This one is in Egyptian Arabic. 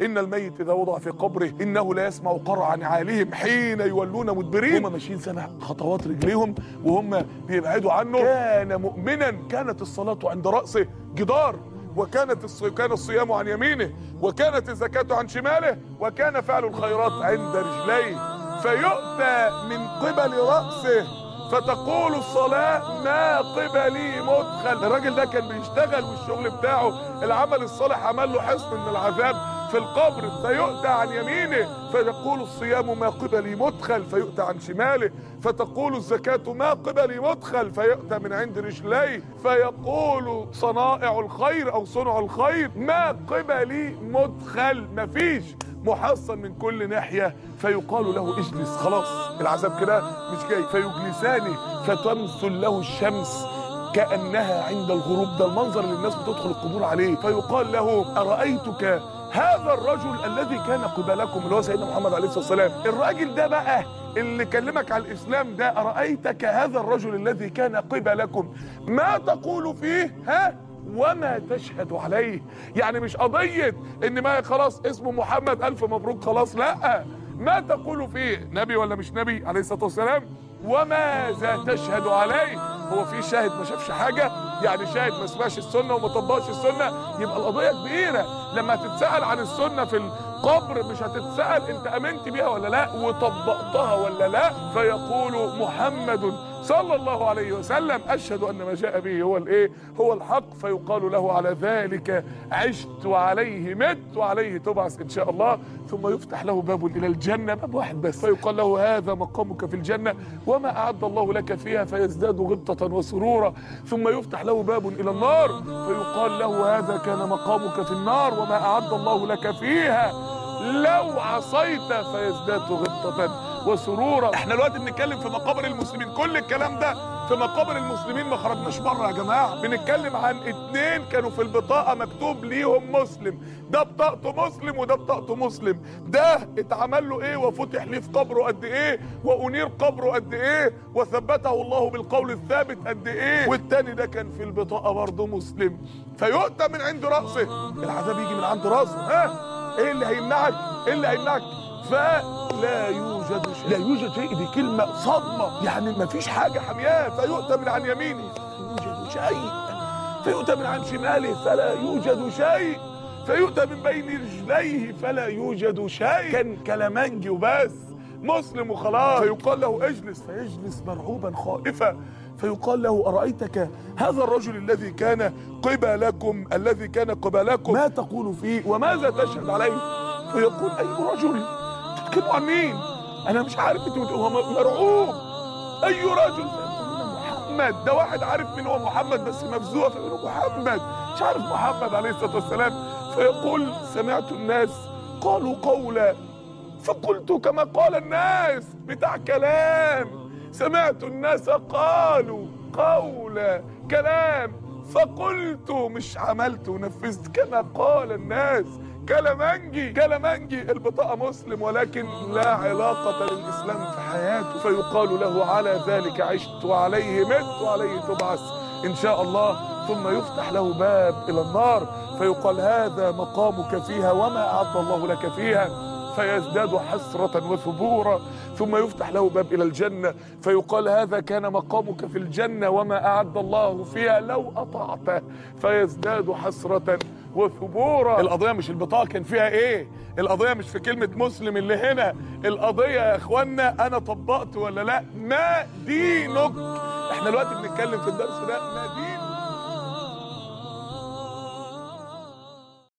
ان الميت اذا وضع في قبره انه لا يسمع قرع نعالهم حين يولون مدبرين هم ماشيين سبع خطوات رجليهم وهم بيبعدوا عنه كان مؤمنا كانت الصلاه عند راسه جدار وكانت الص... كان الصيام عن يمينه وكانت الزكاة عن شماله وكان فعل الخيرات عند رجليه فيؤتى من قبل رأسه فتقول الصلاة ما قبلي مدخل الراجل ده كان بيشتغل والشغل بتاعه العمل الصالح عمل له حصن من العذاب في القبر فيؤتى عن يمينه فيقول الصيام ما قبلي مدخل فيؤتى عن شماله فتقول الزكاة ما قبلي مدخل فيؤتى من عند رجليه فيقول صنائع الخير او صنع الخير ما قبلي مدخل مفيش محصن من كل ناحية فيقال له اجلس خلاص العذاب كده مش جاي فيجلسانه فتمثل له الشمس كأنها عند الغروب ده المنظر اللي الناس بتدخل القبور عليه فيقال له أرأيتك هذا الرجل الذي كان قبلكم اللي هو سيدنا محمد عليه الصلاة والسلام الراجل ده بقى اللي كلمك على الإسلام ده أرأيتك هذا الرجل الذي كان قبلكم ما تقول فيه ها وما تشهد عليه يعني مش قضية ان ما خلاص اسمه محمد ألف مبروك خلاص لا ما تقول فيه نبي ولا مش نبي عليه الصلاة والسلام وماذا تشهد عليه هو في شاهد ما شافش حاجة يعني شاهد ما سمعش السنة وما طبقش السنة يبقى القضية كبيرة لما تتسأل عن السنة في القبر مش هتتسأل انت امنت بيها ولا لا وطبقتها ولا لا فيقول محمد صلى الله عليه وسلم اشهد ان ما جاء به هو الايه هو الحق فيقال له على ذلك عشت وعليه مت وعليه تبعث ان شاء الله ثم يفتح له باب الى الجنه باب واحد بس فيقال له هذا مقامك في الجنه وما اعد الله لك فيها فيزداد غبطه وسرورا ثم يفتح له باب الى النار فيقال له هذا كان مقامك في النار وما اعد الله لك فيها لو عصيت فيزداد غبطه وسرورا احنا دلوقتي بنتكلم في مقابر المسلمين كل الكلام ده في مقابر المسلمين ما خرجناش بره يا جماعه بنتكلم عن اتنين كانوا في البطاقه مكتوب ليهم مسلم ده بطاقته مسلم وده بطاقته مسلم ده اتعمل له ايه وفتح ليه في قبره قد ايه وانير قبره قد ايه وثبته الله بالقول الثابت قد ايه والتاني ده كان في البطاقه برضه مسلم فيؤتى من عند راسه العذاب يجي من عند راسه ها ايه اللي هيمنعك ايه اللي هيمنعك فلا يوجد شيء لا يوجد شيء دي كلمة صدمة يعني ما فيش حاجة حمياه فيؤتى من عن يمينه فلا يوجد شيء فيؤتى من عن شماله فلا يوجد شيء فيؤتى من بين رجليه فلا يوجد شيء كان كلامنجي وبس مسلم وخلاص فيقال له اجلس فيجلس مرعوبا خائفا فيقال له أرأيتك هذا الرجل الذي كان قبلكم الذي كان قبلكم ما تقول فيه وماذا تشهد عليه فيقول أي رجل تتكلموا عن مين أنا مش عارف انتوا هو مرعوب أي رجل فيقولون محمد ده واحد عارف مين هو محمد بس مفزوع فيقولوا محمد مش عارف محمد عليه الصلاة والسلام فيقول سمعت الناس قالوا قولا فقلت كما قال الناس بتاع كلام سمعت الناس قالوا قولا كلام فقلت مش عملت ونفذت كما قال الناس كلامنجي كلامنجي البطاقة مسلم ولكن لا علاقة للإسلام في حياته فيقال له على ذلك عشت وعليه مت وعليه تبعث إن شاء الله ثم يفتح له باب إلى النار فيقال هذا مقامك فيها وما أعد الله لك فيها فيزداد حسرة وثبورا ثم يفتح له باب إلى الجنة فيقال هذا كان مقامك في الجنة وما أعد الله فيها لو أطعته فيزداد حسرة وثبورا القضية مش البطاقة كان فيها ايه القضية مش في كلمة مسلم اللي هنا القضية يا اخوانا انا طبقت ولا لا ما دينك احنا دلوقتي بنتكلم في الدرس ده ما دينك